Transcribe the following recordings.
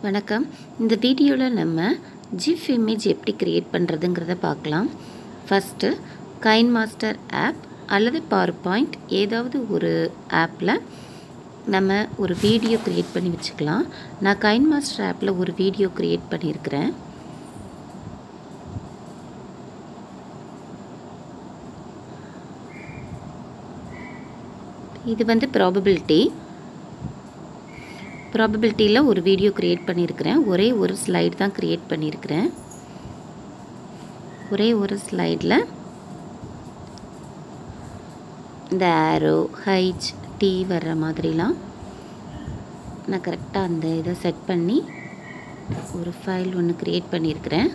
வணக்கம் இந்த வீடியோவில் நம்ம ஜிஃப் இமேஜ் எப்படி க்ரியேட் பண்ணுறதுங்கிறத பார்க்கலாம் ஃபஸ்ட்டு கைன் மாஸ்டர் ஆப் அல்லது பவர் பாயிண்ட் ஏதாவது ஒரு ஆப்பில் நம்ம ஒரு வீடியோ க்ரியேட் பண்ணி வச்சுக்கலாம் நான் கைன் மாஸ்டர் ஆப்பில் ஒரு வீடியோ க்ரியேட் பண்ணியிருக்கிறேன் இது வந்து ப்ராபபிலிட்டி ப்ராபபிலிட்டியில் ஒரு வீடியோ க்ரியேட் பண்ணியிருக்கிறேன் ஒரே ஒரு ஸ்லைடு தான் க்ரியேட் பண்ணியிருக்கிறேன் ஒரே ஒரு ஸ்லைடில் இந்த ஆரோ ஹைச் டீ வர்ற மாதிரிலாம் நான் கரெக்டாக அந்த இதை செட் பண்ணி ஒரு ஃபைல் ஒன்று க்ரியேட் பண்ணியிருக்கிறேன்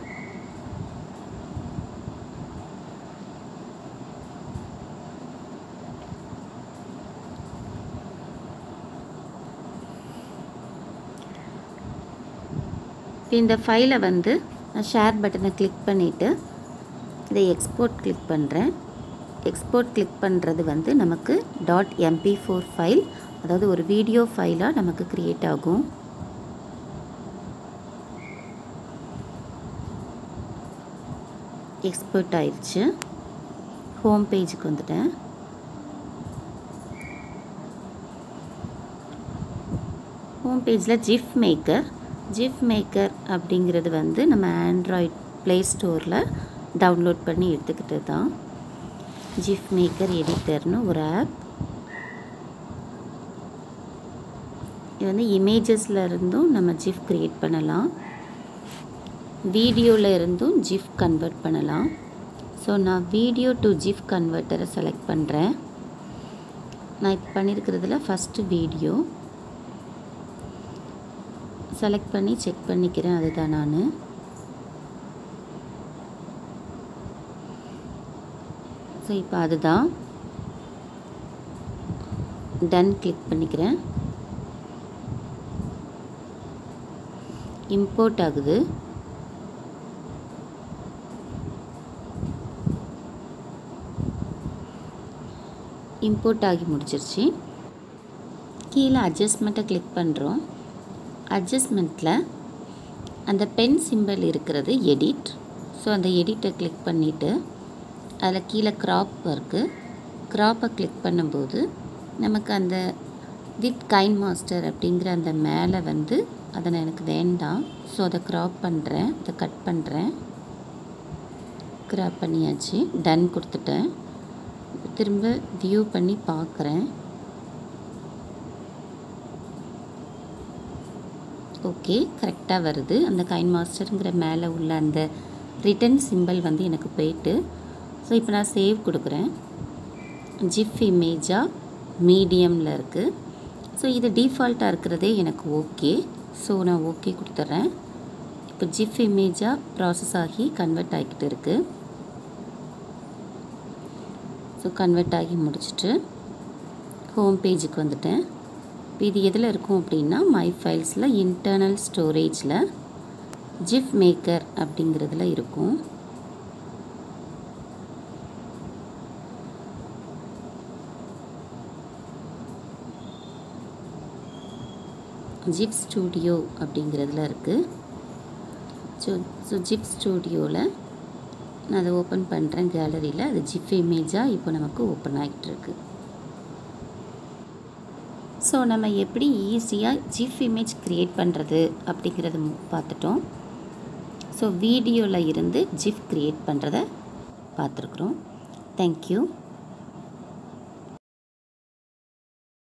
இப்போ இந்த ஃபைலை வந்து நான் ஷேர் பட்டனை கிளிக் பண்ணிவிட்டு இதை எக்ஸ்போர்ட் கிளிக் பண்ணுறேன் எக்ஸ்போர்ட் கிளிக் பண்ணுறது வந்து நமக்கு டாட் எம்பி ஃபோர் ஃபைல் அதாவது ஒரு வீடியோ ஃபைலாக நமக்கு க்ரியேட் ஆகும் எக்ஸ்போர்ட் ஆயிடுச்சு ஹோம் பேஜுக்கு வந்துட்டேன் ஹோம் பேஜில் ஜிஃப் மேக்கர் ஜிஃப் மேக்கர் அப்படிங்கிறது வந்து நம்ம ஆண்ட்ராய்ட் ப்ளே ஸ்டோரில் டவுன்லோட் பண்ணி எடுத்துக்கிட்டு தான் ஜிஃப் மேக்கர் எடிட்டர்னு ஒரு ஆப் இது வந்து இமேஜஸில் இருந்தும் நம்ம ஜிஃப் க்ரியேட் பண்ணலாம் வீடியோவில் இருந்தும் ஜிஃப் கன்வெர்ட் பண்ணலாம் ஸோ நான் வீடியோ டு ஜிஃப் கன்வெர்ட்டரை செலக்ட் பண்ணுறேன் நான் இப்போ பண்ணியிருக்கிறதுல ஃபஸ்ட்டு வீடியோ செலக்ட் பண்ணி செக் பண்ணிக்கிறேன் அதுதான் நான் ஸோ இப்போ அதுதான் டன் கிளிக் பண்ணிக்கிறேன் இம்போர்ட் ஆகுது இம்போர்ட் ஆகி முடிச்சிருச்சு கீழே அட்ஜஸ்ட்மெண்ட்டை கிளிக் பண்ணுறோம் அட்ஜஸ்ட்மெண்ட்டில் அந்த பென் சிம்பிள் இருக்கிறது எடிட் ஸோ அந்த எடிட்டை கிளிக் பண்ணிவிட்டு அதில் கீழே க்ராப் இருக்குது க்ராப்பை கிளிக் பண்ணும்போது நமக்கு அந்த வித் கைன் மாஸ்டர் அப்படிங்கிற அந்த மேலே வந்து அதை எனக்கு வேண்டாம் ஸோ அதை க்ராப் பண்ணுறேன் அதை கட் பண்ணுறேன் க்ராப் பண்ணியாச்சு டன் கொடுத்துட்டேன் திரும்ப வியூ பண்ணி பார்க்குறேன் ஓகே கரெக்டாக வருது அந்த கைன் மாஸ்டருங்கிற மேலே உள்ள அந்த ரிட்டன் சிம்பிள் வந்து எனக்கு போயிட்டு ஸோ இப்போ நான் சேவ் கொடுக்குறேன் ஜிஃப் இமேஜாக மீடியமில் இருக்குது ஸோ இது டிஃபால்ட்டாக இருக்கிறதே எனக்கு ஓகே ஸோ நான் ஓகே கொடுத்துட்றேன் இப்போ ஜிஃப் இமேஜாக ப்ராசஸ் ஆகி கன்வெர்ட் ஆகிக்கிட்டு இருக்குது ஸோ கன்வெர்ட் ஆகி முடிச்சுட்டு ஹோம் பேஜுக்கு வந்துட்டேன் இப்போ இது எதில் இருக்கும் அப்படின்னா மை ஃபைல்ஸில் இன்டர்னல் ஸ்டோரேஜில் ஜிஃப் மேக்கர் அப்படிங்கிறதுல இருக்கும் ஜிப் ஸ்டூடியோ அப்படிங்கிறதுல இருக்குது ஸோ ஸோ ஜிப் ஸ்டூடியோவில் நான் அதை ஓப்பன் பண்ணுறேன் கேலரியில் அது ஜிப் இமேஜாக இப்போ நமக்கு ஓப்பன் ஆகிட்டு இருக்கு ஸோ நம்ம எப்படி ஈஸியாக ஜிஃப் இமேஜ் க்ரியேட் பண்ணுறது அப்படிங்கிறது பார்த்துட்டோம் ஸோ வீடியோவில் இருந்து ஜிஃப் க்ரியேட் பண்ணுறத பார்த்துருக்குறோம் தேங்க்யூ